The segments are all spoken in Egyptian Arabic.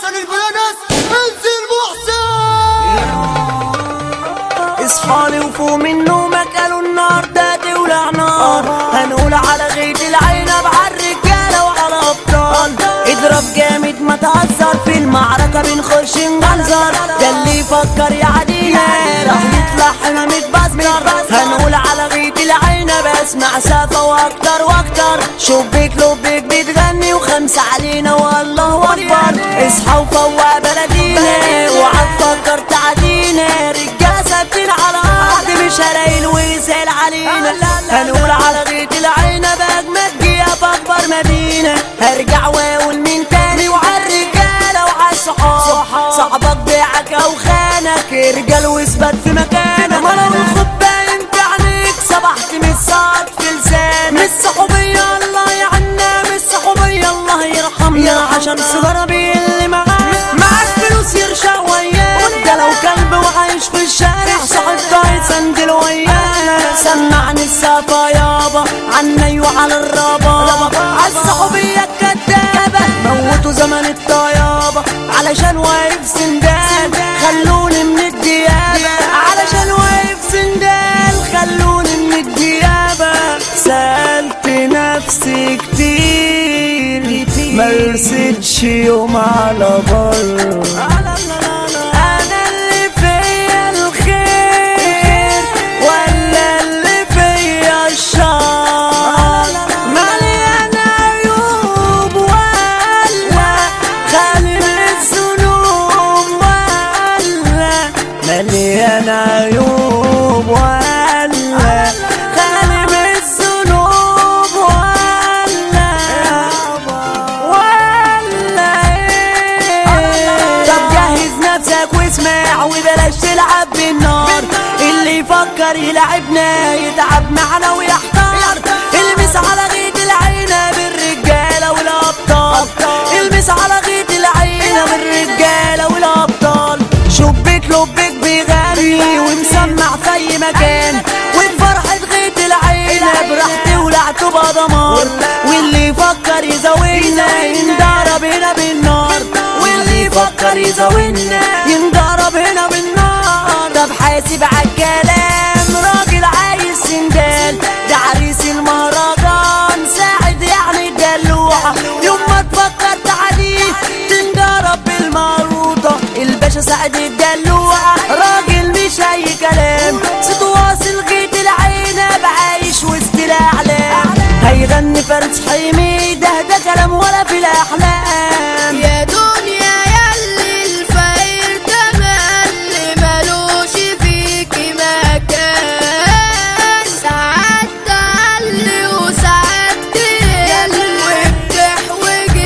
حسن البيانس انزل محسن اصحالي وفوق من نومك قالوا النار ده تولع نار هنقول على غيط العنب على الرجاله وعلى ابطال اضرب جامد ما تهزر في المعركه بنخش نجنزر ده اللي يفكر يعدينا راح يطلع حمامة بسكر هنقول على غيط العنب اسمع سافة واكتر واكتر شبيك لبيك بتغني وخمسة علينا والله اكبر اصحى وفوق بلدينا وعد فكر تعدينا رجاله ثابتين على ارض مش هلاقي ويسال علينا هنقول على غيط العنب اجمد جيه في اكبر مدينه هرجع واقول مين تاني وعلى الرجاله وعلى الصحاب صاحبك بيعك او خانك ارجل واثبت في مكانك ولو الخد باين في عينيك صبحت من الصاد في لسانك مش صحوبيه الله يعنا مش صحوبيه الله يرحمنا عشان سيجاره اللي معاك معاك فلوس يرشق وياك ده لو كلب وعايش في الشارع صاحب طاير سندل وياك سمعني السافة يابا عني وعلى الرابا عالصحوبية الكدابة موتوا زمن الطيابة علشان واقف سندال خلوني من الديابة علشان واقف سندال خلوني من الديابة سألت نفسي كتير مرستش يوم على بر انا اللي فيا الخير ولا اللي فيا الشر مليان عيوب ولا خالي من الذنوب ولا مليان عيوب ولا خالي من الذنوب ولا ولا ايه طب جهز نفسك واسمع وبلاش تلعب بالنار اللي يفكر يلعبنا يتعب معنا ويحتار المس على غيط العينة بالرجالة والأبطال المس على غيط العينة بالرجالة والأبطال شبيك لبيك بيغني ومسمع في أي مكان وبفرحة غيط العينة براحتي ولعته بدمار واللي يفكر يزاولنا ينضرب هنا بالنار واللي يفكر يزاولنا ينضرب هنا بالنار طب حاسب عالكلام راجل عايز سندال ده عريس المهرجان ساعد يعني الدلوعة يوم ما تفكر تعديه تنضرب بالماروطة الباشا سعد الدلوعة راجل مش اي كلام صوت واصل غيط العنب عايش وسط الاعلام هيغني فارس حميدة ده كلام ولا في الاحلام يا دنيا ياللي الفقير تملي ملوش فيكي مكان ساعات تعلي وساعات تقل وبتحوج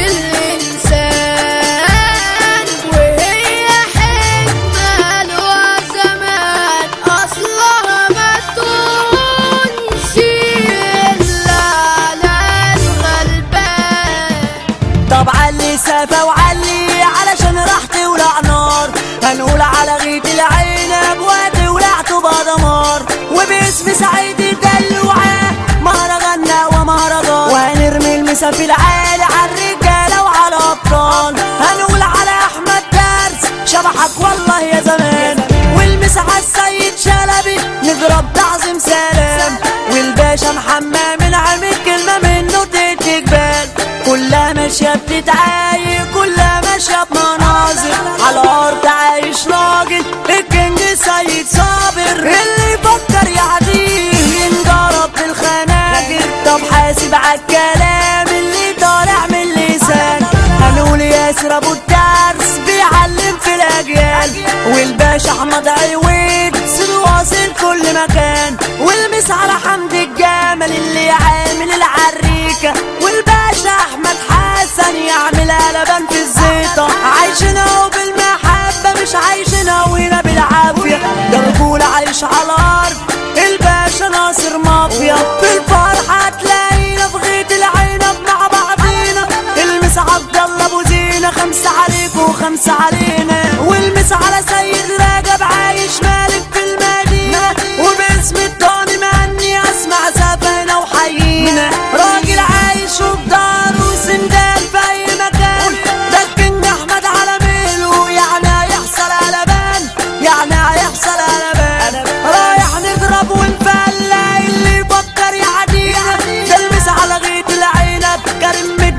الإنسان وهي حكمة لها زمان أصلها ما تكونش إلا على الغلبان طب علي سافة وعلي علشان راح تولع نار هنقول على غيط العنب وادي ولعته بدمار وباسم سعيد الدلوعة مهرجاننا ومهرجان وهنرمي المسا في العالي على الرجالة وعلى أبطال هنقول على أحمد درس شبحك والله يا زمان والمسا على السيد شلبي نضرب تعظيم سلام والباشا محمد من عامل كلمة منه تدي جبال كلها ماشية بتتعايق كلها ماشية بمناظر على الأرض عايش راجل الكينج سيد صابر اللي يفكر يعديه ينجرب بالخناجر طب حاسب عالكلام اللي طالع من اللسان هنقول ياسر ابو الدرس بيعلم في الاجيال والباشا احمد عويد سر واصل كل مكان والمس على حمد الجمل اللي عامل العريكه والباشا احمد حسن يعمل قلبان في الزيطه عايشنا وبالمحبه مش عايشنا وهنا بالعافيه ده رجوله عايش على الارض الباشا ناصر مافيا في الفرحه تلاقينا في غيط العنب مع بعضينا المس عبد الله ابو زينه خمسه عليك وخمسه علينا والمس على سيد رجب عايش مالك في المدينه وباسم الضاني مهني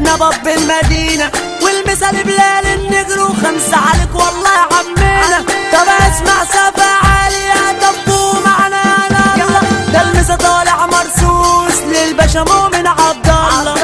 النبض بالمدينة والمثال بلال النجر وخمسة عليك والله يا عمنا طب اسمع سفا عالية طبوا معنا يا الله ده المسا طالع مرسوس للباشا مؤمن عبد الله